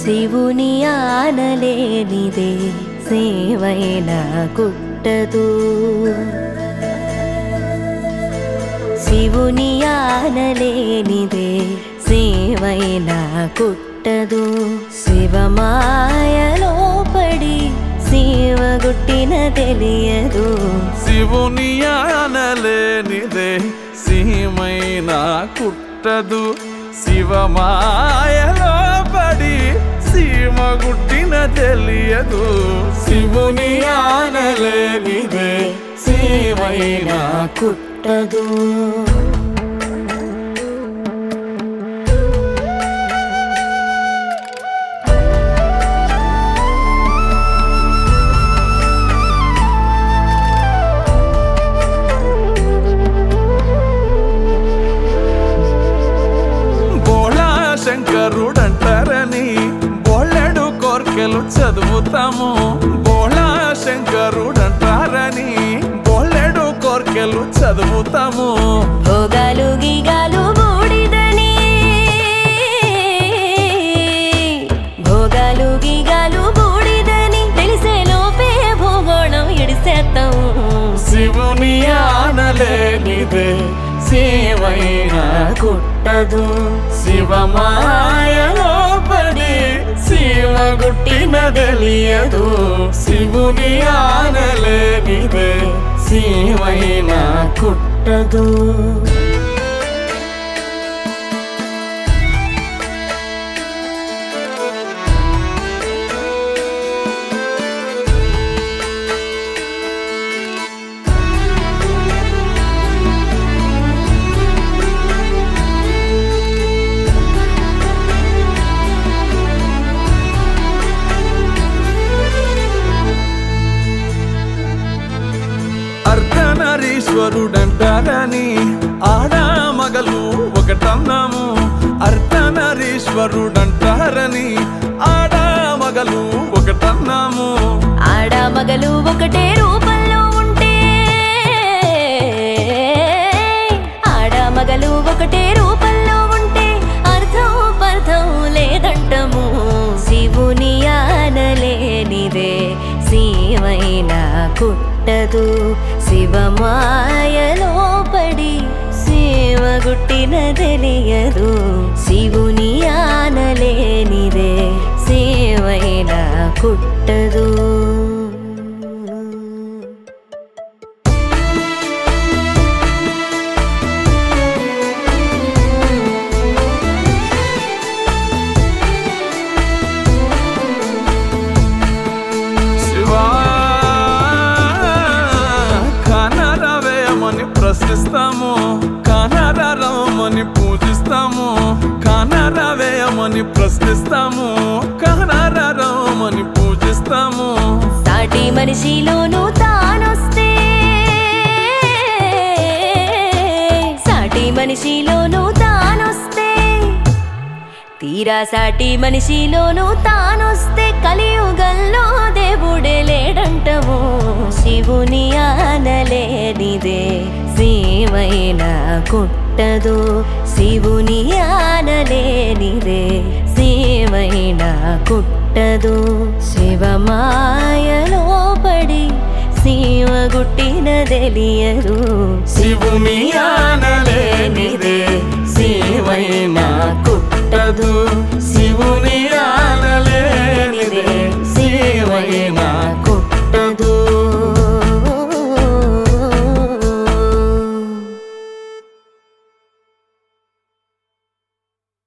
శివుని ఆనలేనిదే సేవైన కుట్టదు శివుని ఆనలేనిదే సేవైన కుట్టదు శివమాయలో పడి శివగుట్టిన తెలియదు శివుని ఆనలేనిదే సీమైన కుట్టదు శివమాయలో పడి సీమ గుట్టిన తెలియదు శివుని ఆనలేనిదే సీమైన కుట్టదు బోళా శంకరుడంటారని బోళ్ళెడు కోర్కెలు చదువుతాము బోళా శంకరుడంటారని బోళ్ళెడు కోర్కెలు చదువుతాము భోగాలు గీగాలు బూడిదని భోగాలు గీగాలు బూడిదని తెలిసే లోపే భూగోళం ఇడిసేస్తాం శివుని ఆనలేనిదే శివైన కుట్టదు శివమాయలో పడి శివ గుట్టిన తెలియదు శివుని ఆనలేనిదే శివైన కుట్టదు అర్ధనరీశ్వరుడంటారని ఆడ మగలు ఒకటన్నాము అర్ధనరీశ్వరుడంటారని ఆడ మగలు ఒకటన్నాము ఆడ మగలు ఒకటే రూపంలో ఉంటే ఆడ మగలు ఒకటే రూపంలో ఉంటే అర్థం పర్థం లేదంటము శివుని ఆనలేనిదే శివైన కుట్టదు శివమాయలో పడి శివగుట్టిన తెలియదు శివుని ఆనలేనిదే సేవైన కుట్టదు శివా కనరవేయమని ప్రశ్నిస్తాము కనరమని పూజిస్తాము కనరవేయమని ప్రశ్నిస్తాము కనరమని పూజిస్తాము సాటి మనిషిలోనూ తానొస్తే సాటి మనిషిలోనూ తానొస్తే తీరా సాటి మనిషిలోనూ తానొస్తే కలియుగంలో దేవుడే లేడంటము శివుని ఆనలేనిదే శివైన కుట్టదు శివుని ఆనలేనిదే శివైన కుట్టదు శివమాయలో పడి శివగుట్టిన తెలియదు శివుని ఆ